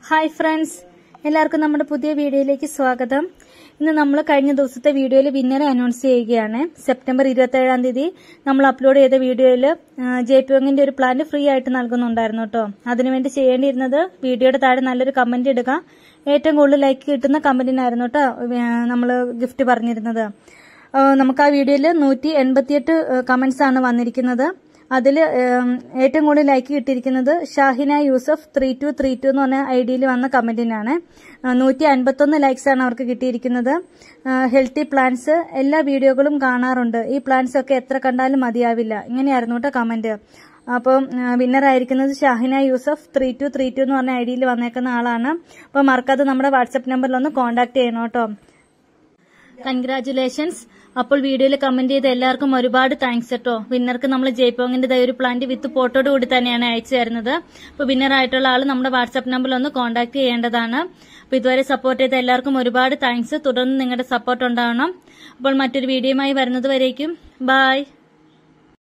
hi friends എല്ലാവർക്കും നമ്മുടെ പുതിയ വീഡിയോയിലേക്ക് സ്വാഗതം ഇന്ന് നമ്മൾ കഴിഞ്ഞ ദിവസത്തെ വീഡിയോയിൽ വിന്നറെ അനൗൺസ് ചെയ്യുകയാണ് സെപ്റ്റംബർ ഇരുപത്തേഴാം തീയതി നമ്മൾ അപ്ലോഡ് ചെയ്ത വീഡിയോയിൽ ജെ പി ഒങ്ങിന്റെ ഒരു പ്ലാന്റ് ഫ്രീ ആയിട്ട് നൽകുന്നുണ്ടായിരുന്നു കേട്ടോ അതിനുവേണ്ടി ചെയ്യേണ്ടിയിരുന്നത് വീഡിയോയുടെ താഴെ നല്ലൊരു കമന്റ് ഇടുക ഏറ്റവും കൂടുതൽ ലൈക്ക് കിട്ടുന്ന കമന്റിനായിരുന്നു കേട്ടോ നമ്മൾ ഗിഫ്റ്റ് പറഞ്ഞിരുന്നത് ആ, നമുക്ക് ആ വീഡിയോയിൽ നൂറ്റി എൺപത്തിയെട്ട് കമന്റ്സ് ആണ് വന്നിരിക്കുന്നത് അതിൽ ഏറ്റവും കൂടുതൽ ലൈക്ക് കിട്ടിയിരിക്കുന്നത് Shahina Yusuf three two three two എന്ന് പറഞ്ഞ ഐ ഡിയിൽ വന്ന കമന്റിനാണ് നൂറ്റി അൻപത്തൊന്ന് ലൈക്സ് ആണ് അവർക്ക് കിട്ടിയിരിക്കുന്നത് ഹെൽത്തി പ്ലാന്റ്സ് എല്ലാ വീഡിയോകളും കാണാറുണ്ട് ഈ പ്ലാന്റ്സ് ഒക്കെ എത്ര കണ്ടാലും മതിയാവില്ല ഇങ്ങനെയായിരുന്നു കേട്ടോ കമന്റ് അപ്പം വിന്നർ ആയിരിക്കുന്നത് Shahina Yusuf three two three two എന്ന് പറഞ്ഞ ഐ ഡിയിൽ വന്നേക്കുന്ന ആളാണ് അപ്പോൾ മറക്കാതെ നമ്മുടെ വാട്സപ്പ് നമ്പറിൽ ഒന്ന് കോൺടാക്ട് ചെയ്യണം കേട്ടോ കൺഗ്രാറ്റുലേഷൻസ് അപ്പോൾ വീഡിയോയിൽ കമന്റ് ചെയ്ത എല്ലാവർക്കും ഒരുപാട് താങ്ക്സ് കേട്ടോ വിന്നർക്ക് നമ്മൾ ജയ്പോങ്ങിന്റെ ഒരു പ്ലാന്റ് വിത്ത് ഫോട്ടോയോട് കൂടി തന്നെയാണ് അയച്ചു തരുന്നത് അപ്പോൾ വിന്നർ ആയിട്ടുള്ള ആൾ നമ്മുടെ വാട്സ്ആപ്പ് നമ്പറിൽ ഒന്ന് കോൺടാക്ട് ചെയ്യേണ്ടതാണ് അപ്പോൾ ഇതുവരെ സപ്പോർട്ട് ചെയ്ത എല്ലാവർക്കും ഒരുപാട് താങ്ക്സ് തുടർന്ന് നിങ്ങളുടെ സപ്പോർട്ട് ഉണ്ടാവണം അപ്പോൾ മറ്റൊരു വീഡിയോയുമായി വരുന്നത് വരേക്കും ബൈ